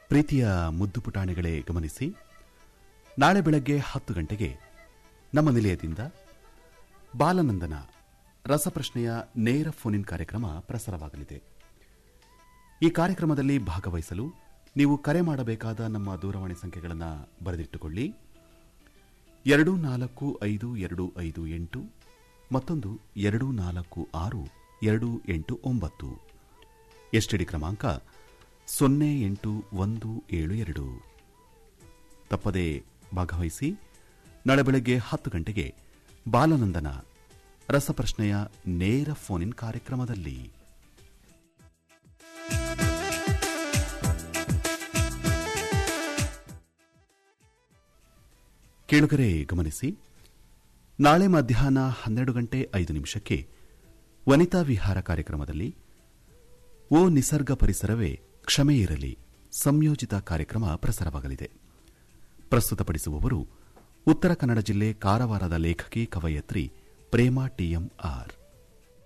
ಪ್ರೀತಿಯ ಮುದ್ದು ಪುಟಾಣಿಗಳೇ ಗಮನಿಸಿ ನಾಳೆ ಬೆಳಗ್ಗೆ ಹತ್ತು ಗಂಟೆಗೆ ನಮ್ಮ ನಿಲಯದಿಂದ ಬಾಲನಂದನ ರಸಪ್ರಶ್ನೆಯ ನೇರ ಫೋನ್ ಕಾರ್ಯಕ್ರಮ ಪ್ರಸಾರವಾಗಲಿದೆ ಈ ಕಾರ್ಯಕ್ರಮದಲ್ಲಿ ಭಾಗವಹಿಸಲು ನೀವು ಕರೆ ಮಾಡಬೇಕಾದ ನಮ್ಮ ದೂರವಾಣಿ ಸಂಖ್ಯೆಗಳನ್ನು ಬರೆದಿಟ್ಟುಕೊಳ್ಳಿ ಎರಡು ನಾಲ್ಕು ಐದು ಎರಡು ಐದು ಎಂಟು ಮತ್ತೊಂದು ಎರಡು ನಾಲ್ಕು ಆರು ಎರಡು ಎಂಟು ಒಂಬತ್ತು ಎಸ್ಟಿಡಿ ಕ್ರಮಾಂಕ ಸೊನ್ನೆ ಎಂಟು ಒಂದು ಏಳು ಎರಡು ತಪ್ಪದೇ ಭಾಗವಹಿಸಿ ನಾಳೆ ಬೆಳಗ್ಗೆ ಹತ್ತು ಗಂಟೆಗೆ ಬಾಲನಂದನ ರಸಪ್ರಶ್ನೆಯ ನೇರ ಫೋನ್ ಇನ್ ಕಾರ್ಯಕ್ರಮದಲ್ಲಿ ಕೇಳುಗರೆ ಗಮನಿಸಿ ನಾಳೆ ಮಧ್ಯಾಹ್ನ ಹನ್ನೆರಡು ಗಂಟೆ ಐದು ನಿಮಿಷಕ್ಕೆ ವನಿತಾ ವಿಹಾರ ಕಾರ್ಯಕ್ರಮದಲ್ಲಿ ಓ ನಿಸರ್ಗ ಪರಿಸರವೇ ಕ್ಷಮೆ ಇರಲಿ ಸಂಯೋಜಿತ ಕಾರ್ಯಕ್ರಮ ಪ್ರಸಾರವಾಗಲಿದೆ ಪ್ರಸ್ತುತಪಡಿಸುವವರು ಉತ್ತರ ಕನ್ನಡ ಜಿಲ್ಲೆ ಕಾರವಾರದ ಲೇಖಕಿ ಕವಯತ್ರಿ ಪ್ರೇಮಾ ಟಿಎಂ ಆರ್